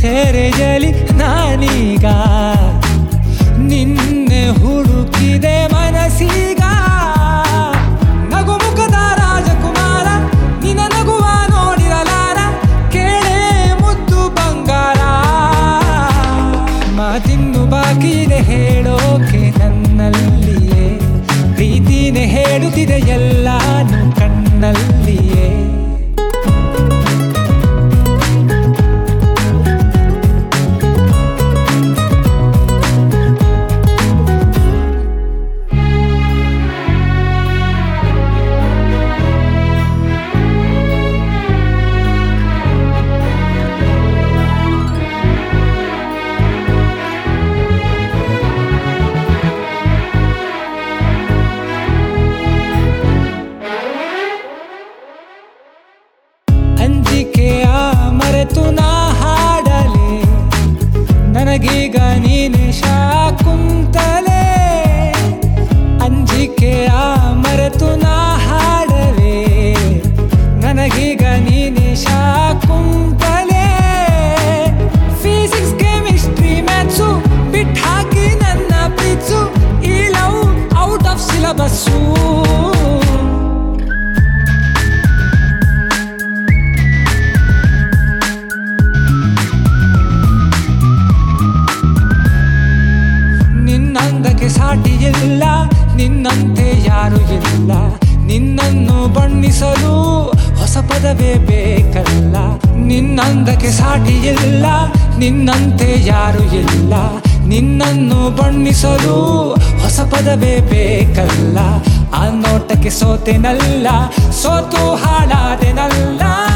ಸೆರೆಯಲಿ ನಾನೀಗ ನಿನ್ನೆ ಹುಡುಕಿದೆ ಮನಸ್ಸೀಗ ನಗುಮುಖದ ರಾಜಕುಮಾರ ನಿನ್ನ ನಗುವ ನೋಡಿರಲಾರ ಕೇಳೆ ಮುದ್ದು ಬಂಗಾರ ಮಾತಿನ್ನು ಬಾಕಿ ಇದೆ ಹೇಳೋಕೆ ನನ್ನಲ್ಲಿಯೇ ಪ್ರೀತಿನೇ ಹೇಳುತ್ತಿದೆ ಎಲ್ಲಾನು ಕಣ್ಣಲ್ಲಿಯೇ ಅಂಜಿಕೆಯ ಮರೆತು ನಾ ಹಾಡಲೆ ನನಗೀಗ ನೀನೆ ಶಾಕುಂತಲೆ ಅಂಜಿಕೆಯ ಮರೆತು ನಾ ಹಾಡಲೆ ನನಗೀಗ ನೀನೆ ಶಾಕುಂತಲೆ ಫಿಸಿಕ್ಸ್ ಕೆಮಿಸ್ಟ್ರಿ ಮ್ಯಾಥ್ಸು ಬಿಟ್ಟಾಕಿ ನನ್ನ ಪ್ರೀತ್ಸು ಈ ಲವ್ ಔಟ್ ಆಫ್ ಸಿಲಬಸ್ಸು ನಿನ್ನಂದಕ್ಕೆ ಸಾಟಿ ಇಲ್ಲ ನಿನ್ನಂತೆ ಯಾರು ಇಲ್ಲ ನಿನ್ನನ್ನು ಬಣ್ಣಿಸಲು ಹೊಸ ಪದವೇ ಬೇಕಲ್ಲ ನಿನ್ನಂದಕ್ಕೆ ಸಾಟಿ ಇಲ್ಲ ನಿನ್ನಂತೆ ಯಾರು ಇಲ್ಲ ನಿನ್ನನ್ನು ಬಣ್ಣಿಸಲು ಹೊಸ ಪದವೇ ಬೇಕಲ್ಲ ಆ ನೋಟಕ್ಕೆ ಸೋತೆನಲ್ಲ ಸೋತು ಹಾಳಾದೆನಲ್ಲ